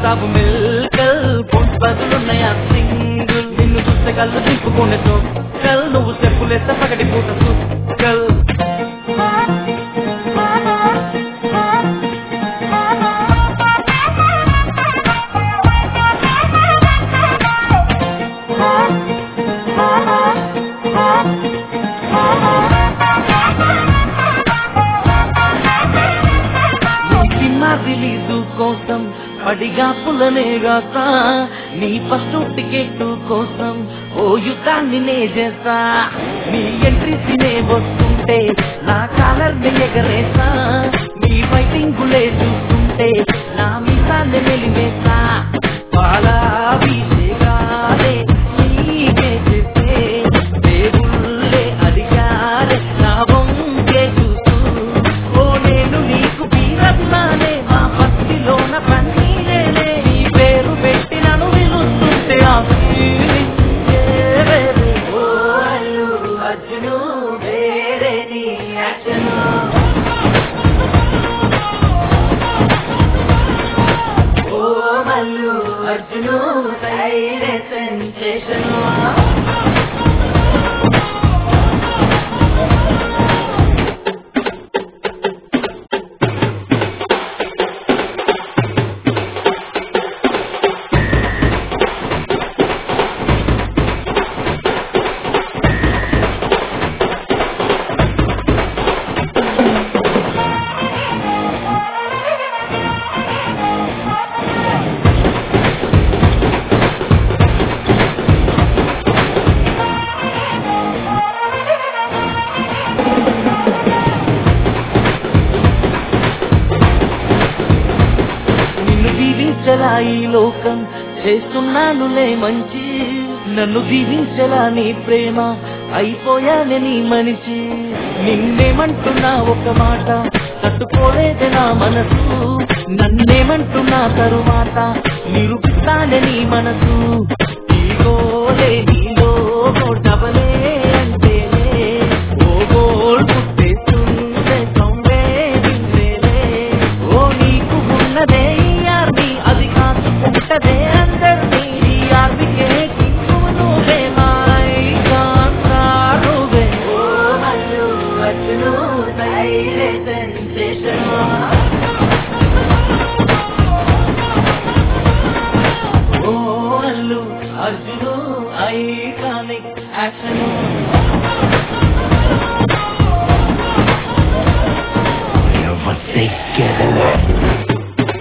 అడుగుతావు మిల్కల్ phones బదులున్నాయా single నిన్ను చూస్తే కళ్ళు దింపుకునే కల్ నువ్వు స్టెప్పులేస్తే పగటి పూట కల్ నీ సినిమా రిలీజు కోసం పడిగా పులనే రాక నీ ఫస్ట్ టికెట్ కోసం ఓ యుద్ధాన్ని నే చేస్తా నీ ఎంట్రీ సినే వస్తుంటే నా కాలర్ ని ఎగరేసా నీ ఫైటింగ్ గులే చూస్తుంటే నా మీసాన్ని మెలివేసా పాలాభిషేకాలే నీకే చేస్తే దేవుళ్ళే అడిగారే నా వంకే చూస్తూ ఓ నేను నీకు వీరన్నానే మా పత్తిలోన పన్నీలేనే నీ పేరు పెట్టి నన్ను విలుస్తుంటే ఆ feeling వేరే. ఓ అల్లు అర్జును వేరే నీ action. ఓ మల్లు అర్జును సైడే సెన్సేషన్ నిన్ను దీవించలా ఈ లోకం చేస్తున్నానులే మంచి నన్ను దీవించలా నీ ప్రేమ అయిపోయానే నీ మనిషి నిన్నేమంటున్నా ఒక మాట తట్టుకోలేదే నా మనసు నన్నేమంటున్నా తరువాత నిరూపిస్తానే నీ మనసు ఈగోలే నీలో డబలే అంటేనే ఓ గోల్ పుట్టేస్తుంటే సొమ్మే వింటేనే ఓ నీకు ఉన్నదే ఈ ఆర్మీ అది కాసుకుంటదే అందరినీ ఈ ఆర్మీకే కింగు నువ్వే మాయ్ కాంతారువే ఓ మల్లు అర్జును సైలే sensation oh Allu Arjun iconic action Never say get away.